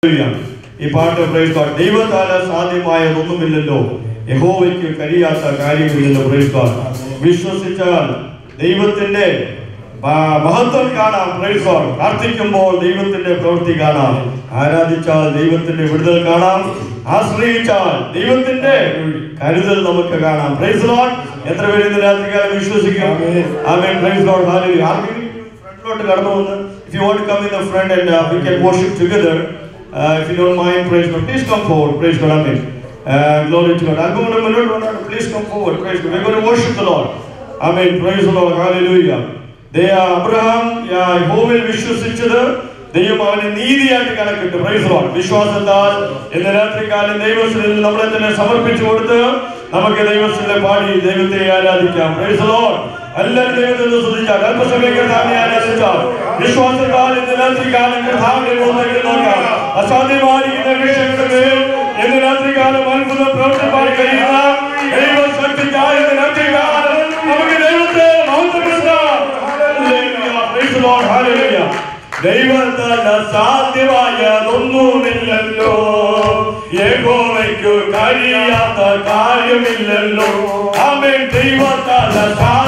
ഈ പാട്ട് praise God. ദൈവത്താല സാധ്യമായതൊന്നുമില്ലല്ലോ യഹോവയ്ക്ക് കഴിയാത്ത കാര്യമില്ലല്ലോ praise God. വിശ്വസിച്ചാൽ ദൈവത്തിന്റെ മ- മഹത്വം കാണാം praise God. പ്രാർത്ഥിക്കുമ്പോൾ ദൈവത്തിന്റെ പ്രവൃത്തി കാണാം ആരാധിച്ചാൽ ദൈവത്തിന്റെ വിടുതൽ കാണാം ആശ്രയിച്ചാൽ ദൈവത്തിന്റെ കരുതൽ നമുക്ക് കാണാം പ്രൈസ് ലോഡ് എത്ര പേര് ഇന്ന് രാത്രികാലം വിശ്വസിക്കും ആമേൻ പ്രൈസ് ലോഡ് ഹാലലൂയ ആർക്കെങ്കിലും ഫ്രണ്ടിലോട്ട് കടന്നു വന്ന് if you want to come in the front and uh, we can worship together uh, if you don't mind praise God please come forward praise God amen uh, glory to God അല്പം കൂടെ മുന്നോട്ട് വന്നാൽ please come forward praise God we're going to worship the Lord amen praise the Lord hallelujah ദേ Abraham യഹോവയിൽ വിശ്വസിച്ചത് ദൈവം അവനെ നീതിയായിട്ട് കണക്കിട്ട് price load വിശ്വാസത്താൽ ഇന്ന് രാത്രികാലം ദൈവത്തിൽ നമ്മളെ തന്നെ സമർപ്പിച്ചു കൊടുത്ത് നമുക്ക് ദൈവത്തിലെ പാടി ദൈവത്തെ ആരാധിക്കാം പ്രൈസ് ലോഡ് എല്ലാവരും ദൈവത്തെ ശ്രദ്ധിച്ചാൽ അല്പസമയം കർത്താവിനെ ആരാധിച്ചാൽ വിശ്വാസത്താൽ ഇന്ന് രാത്രികാലം കർത്താവിനെ മുന്നോട്ട് നോക്കാം അസാധ്യമായിരിക്കുന്ന വിഷയങ്ങളുടെ മേൽ ഇന്ന് രാത്രികാലം അത്ഭുതം പ്രവർത്തിപ്പാൻ കഴിയുന്ന ദൈവശക്തിക്കായി ഇന്ന് രാത്രികാലം നമുക്ക് ദൈവത്തെ മഹത്വപ്പെടുത്താം Hallelujah. Praise the Lord. Hallelujah. ദൈവത്താൽ അസാധ്യമായതൊന്നുമില്ലല്ലോ യഹോവയ്ക്കു കഴിയാത്ത കാര്യമില്ലല്ലോ ആമേൻ ദൈവത്താൽ അസാധ്യ